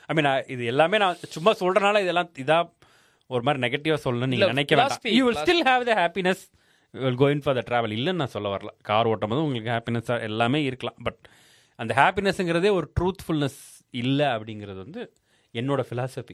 ஐ மீன் இது எல்லாமே நான் சும்மா சொல்றனால இதெல்லாம் இதா ஒரு மாதிரி நெகட்டிவா சொல்லணும்னு நீங்க இல்ல, நினைக்க வேண்டாம் philosophy, you will still have the happiness will going for the travel இல்லைன்னு நான் சொல்ல வரல கார் ஓட்டும் போது உங்களுக்கு ஹாப்பினஸ் எல்லாமே இருக்கலாம் பட் அந்த ஹாப்பினஸ்ங்கிறதே ஒரு ட்ரூத்ஃபுல்னஸ் இல்லை அப்படிங்கிறது வந்து என்னோட ஃபிலாசபி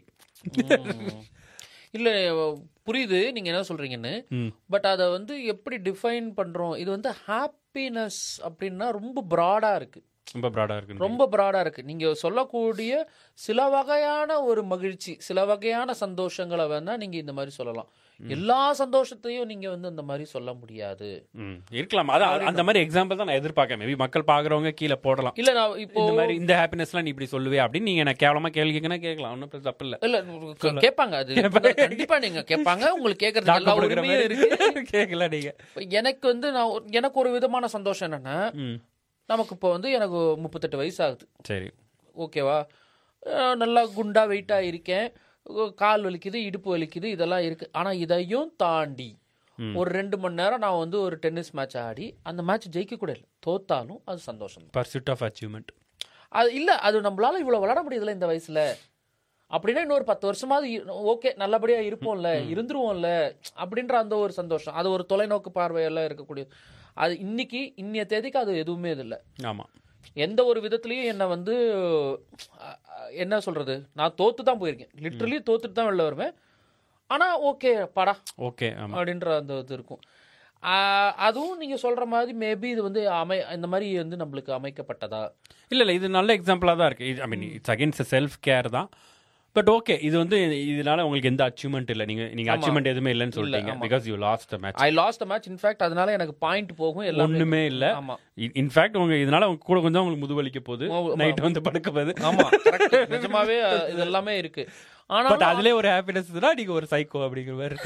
இல்ல புரியுது நீங்க என்ன சொல்றீங்கன்னு ம். பட் அதை வந்து எப்படி டிஃபைன் பண்றோம் இது வந்து ஹாப்பினஸ் அப்படின்னா ரொம்ப ப்ராடா இருக்கு ரொம்ப ப்ராடாக இருக்கு ரொம்ப ப்ராடா இருக்கு நீங்க சொல்லக்கூடிய சில வகையான ஒரு மகிழ்ச்சி சில வகையான சந்தோஷங்களை வேணா நீங்க இந்த மாதிரி சொல்லலாம் எல்லா சந்தோஷத்தையும் நீங்க வந்து இந்த மாதிரி சொல்ல முடியாது ம் இருக்கலாம் அதான் அந்த மாதிரி எக்ஸாம்பிள் தான் நான் எதிர்பார்க்கேன் மேபி மக்கள் பார்க்குறவங்க கீழே போடலாம் இல்ல நான் இப்போ இந்த மாதிரி இந்த ஹாப்பினஸ்லாம் நீ இப்படி சொல்லுவே அப்படின்னு நீங்க எனக்கு கேவலமா கேள்வி கேட்கனா கேட்கலாம் ஒன்றும் தப்பு இல்லை இல்ல கே- கேட்பாங்க அது கண்டிப்பா நீங்க கேட்பாங்க உங்களுக்கு கேட்கறது எல்லா உரிமையும் இருக்கு கேட்கல நீங்க எனக்கு வந்து நான் ஒரு- எனக்கு ஒரு விதமான சந்தோஷம் என்னன்னா ம் நமக்கு இப்போ வந்து எனக்கு முப்பத்தெட்டு வயசு ஆகுது சரி ஓகேவா அஹ் நல்லா குண்டா வெயிட்டாக இருக்கேன் உ- கால் வலிக்குது இடுப்பு வலிக்குது இதெல்லாம் இருக்கு ஆனால் இதையும் தாண்டி ஒரு ரெண்டு மணி நேரம் நான் வந்து ஒரு டென்னிஸ் மேட்ச் ஆடி அந்த மேட்ச் ஜெயிக்க கூட இல்லை தோத்தாலும் அது சந்தோஷம் பர்சூட் ஆஃப் அச்சீவ்மெண்ட் அது இல்லை அது நம்மளால இவ்வளோ விளாட முடியுதுல்ல இந்த வயசுல அப்படின்னா இன்னொரு பத்து வருஷமாவது ஓகே நல்லபடியா இருப்போம்ல இருந்துருவோம்ல அப்படின்ற அந்த ஒரு சந்தோஷம் அது ஒரு தொலைநோக்கு பார்வையெல்லாம் இருக்கக்கூடிய அது இன்னைக்கு இன்னைய தேதிக்கு அது எதுவுமே இது இல்லை ஆமா எந்த ஒரு விதத்துலயும் என்னை வந்து அஹ், அஹ், என்ன சொல்றது நான் தோத்து தான் போயிருக்கேன் லிட்ரலி தோத்துட்டு தான் வெளில வருவேன் ஆனா ஓகே படா ஓகே ஆமா அப்படின்ற அந்த இது இருக்கும் ஆஹ், அதுவும் நீங்க சொல்ற மாதிரி மேபி இது வந்து அமை இந்த மாதிரி வந்து நம்மளுக்கு அமைக்கப்பட்டதா இல்ல இல்ல இது நல்ல எக்ஸாம்பிளா தான் இருக்கு I mean it's against self care தான் பட் ஓகே இது வந்து இதனால உங்களுக்கு எந்த அச்சீவ்மெண்ட் இல்ல நீங்க நீங்க அச்சீவ்மெண்ட் எதுவுமே இல்லைன்னு சொல்லிட்டீங்க because you lost the match I lost the match in fact அதனால எனக்கு பாயிண்ட் போகும் எல்லாமே ஒண்ணுமே இல்ல ஆமா இன்ஃபேக்ட் உங்க இதனால உங்க கூட கொஞ்சம் உங்களுக்கு முதுவலிக்க போகுது ஆமா. நைட் வந்து படுக்க போகுது ஆமா correct. நிஜமாவே அஹ், இது எல்லாமே இருக்கு ஆனா பட் அதுலயே ஒரு ஹாப்பினஸ் தான் நீங்க ஒரு சைக்கோ அப்படிங்கிற மாதிரி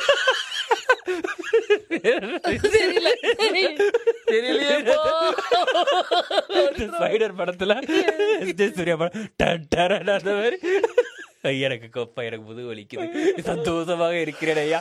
தெரியல தெரியலையே ஸ்பைடர் படத்துல விஜய் சூர்யா படம் டன் டரன் அந்த மாதிரி ஐயா, எனக்கு கொப்பா எனக்கு முதுகு வலிக்குது சந்தோஷமாக இருக்கிறேன் ஐயா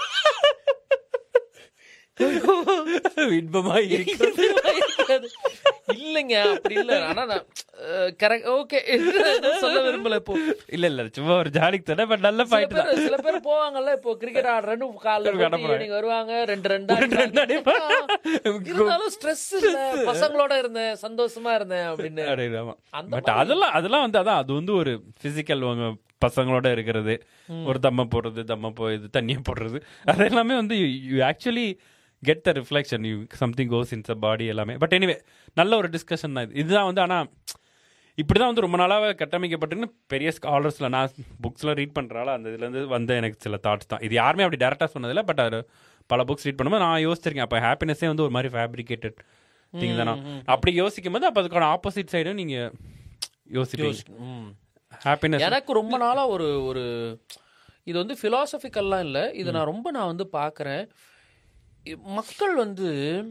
இன்பமா இருக்கிறது இல்லைங்க அப்படி இல்ல ஆனா நான் கரெக்ட் ஓகே சொல்ல விரும்பல இப்போ இல்ல இல்ல சும்மா ஒரு ஜாலிக்கு தானே பட் நல்ல சில பாயிண்ட் தான் பேர் சில பேர் போவாங்கல்ல இப்போ கிரிக்கெட் ஆடுறேன்னு காலைல விட போறாங்க. ஈவினிங் வருவாங்க ரெண்டு ரெண்டா ரெண்டு அடிப்பாங்க. இருந்தாலும் ஸ்ட்ரெஸ் இல்ல பசங்களோட இருந்தேன் சந்தோஷமா இருந்தேன் அப்படின்னு அந்த பட் அதெல்லாம் அதெல்லாம் வந்து அதான் அது வந்து ஒரு பிசிக்கல் பசங்களோட இருக்கிறது ஒரு தம்ம போடுறது தம்ம போயிது தண்ணியை போடுறது அது எல்லாமே வந்து you actually get the reflection you something goes in body எல்லாமே பட் எனிவே நல்ல ஒரு டிஸ்கஷன் தான் இது இதுதான் வந்து ஆனால் இப்படி தான் வந்து ரொம்ப நாளாக கட்டமைக்கப்பட்டிருக்குன்னு பெரிய ஸ்காலர்ஸில் நான் புக்ஸ்லாம் ரீட் பண்ணுறால அந்த இதுலேருந்து வந்த எனக்கு சில தாட்ஸ் தான் இது யாருமே அப்படி டேரெக்டாக சொன்னதில்லை பட் அது பல புக்ஸ் ரீட் பண்ணும்போது நான் யோசிச்சிருக்கேன் அப்போ ஹாப்பினஸே வந்து ஒரு மாதிரி ஃபேப்ரிகேட்டட் திங் தானே அப்படி யோசிக்கும் போது அப்போ அதுக்கான ஆப்போசிட் சைடும் நீங்கள் யோசிப்பீங்க ம். ஹாப்பினஸ் எனக்கு ரொம்ப நாளா ஒரு ஒரு இது வந்து பிலாசபிக்கல்லாம் இல்ல இது நான் ரொம்ப நான் வந்து பார்க்கறேன் இ- மக்கள் வந்து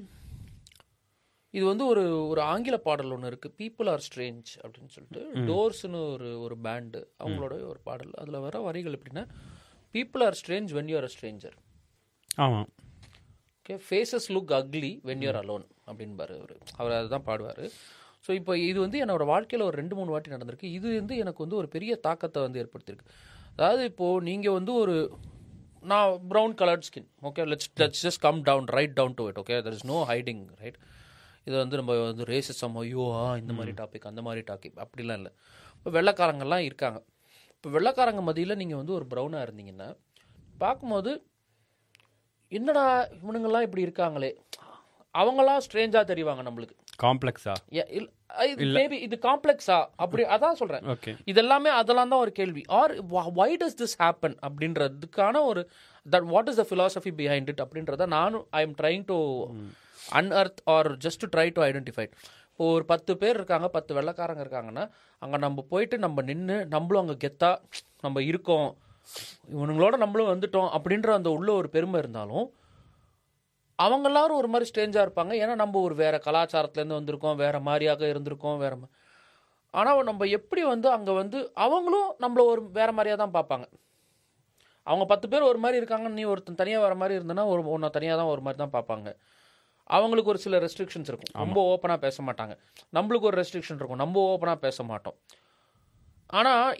இது வந்து ஒரு ஒரு ஆங்கில பாடல் ஒன்று இருக்கு பீப்புள் ஆர் ஸ்ட்ரேஞ்ச் அப்படின்னு சொல்லிட்டு டோர்ஸ்னு ஒரு ஒரு பேண்டு அவங்களோட ஒரு பாடல் அதுல வர வரிகள் எப்படின்னா people are strange when you're a stranger ஆமாம் okay faces look ugly when you're alone அப்படின்பாரு அவர் அவர் அதுதான் பாடுவார் ஸோ இப்போ இது வந்து என்னோட வாழ்க்கையில் ஒரு ரெண்டு மூணு வாட்டி நடந்திருக்கு இது வந்து எனக்கு வந்து ஒரு பெரிய தாக்கத்தை வந்து ஏற்படுத்தியிருக்கு அதாவது இப்போது நீங்கள் வந்து ஒரு நான் brown coloured skin okay let's let's just come down right down to it okay there is no hiding right இது வந்து நம்ம வந்து ரேசிசம் ஐயோ ஆ இந்த மாதிரி டாபிக் அந்த மாதிரி டாபிக் அப்படிலாம் இல்லை இப்போ வெள்ளைக்காரங்கெல்லாம் இருக்காங்க இப்போ வெள்ளைக்காரங்க மத்தியில் நீங்கள் வந்து ஒரு ப்ரௌனாக இருந்தீங்கன்னா பார்க்கும்போது என்னடா இவனுங்கெல்லாம் இப்படி இருக்காங்களே அவங்களாம் ஸ்ட்ரேஞ்சாக தெரிவாங்க நம்மளுக்கு காம்ப்ளெக்ஸா மேபி இது காம்ப்ளெக்ஸா அப்படி அதான் சொல்றேன் ஓகே இதெல்லாமே அதெல்லாம் தான் ஒரு கேள்வி or why does this happen அப்படின்றதுக்கான ஒரு that what is the philosophy behind it அப்படின்றத நானும் I am trying to unearth or just to try to identified இப்போ ஒரு பத்து பேர் இருக்காங்க பத்து வெள்ளைக்காரங்க இருக்காங்கன்னா அங்கே நம்ம போயிட்டு நம்ம நின்று நம்மளும் அங்கே கெத்தா நம்ம இருக்கோம் இவனுங்களோட நம்மளும் வந்துட்டோம் அப்படின்ற அந்த உள்ள ஒரு பெருமை இருந்தாலும் அவங்க எல்லாரும் ஒரு மாதிரி ஸ்ட்ரேஞ்சாக இருப்பாங்க ஏன்னா நம்ம ஒரு வேற கலாச்சாரத்துலேருந்து வந்திருக்கோம் வேற மாதிரியாக இருந்திருக்கோம் வேற மா- ஆனால் நம்ம எப்படி வந்து அங்கே வந்து அவங்களும் நம்மள ஒரு வேற மாதிரியாக தான் பார்ப்பாங்க அவங்க பத்து பேர் ஒரு மாதிரி இருக்காங்க நீ ஒருத்தன் தனியாக வர மாதிரி இருந்தனா ஒரு உன்னை தனியாக தான் ஒரு மாதிரி தான் பார்ப்பாங்க அவங்களுக்கு ஒரு சில ரெஸ்ட்ரிக்ஷன்ஸ் இருக்கும் ரொம்ப ஓப்பனாக பேச மாட்டாங்க நம்மளுக்கு ஒரு ரெஸ்ட்ரிக்ஷன் இருக்கும் நம்ம ஓப்பனாக பேச மாட்டோம் ஆனால்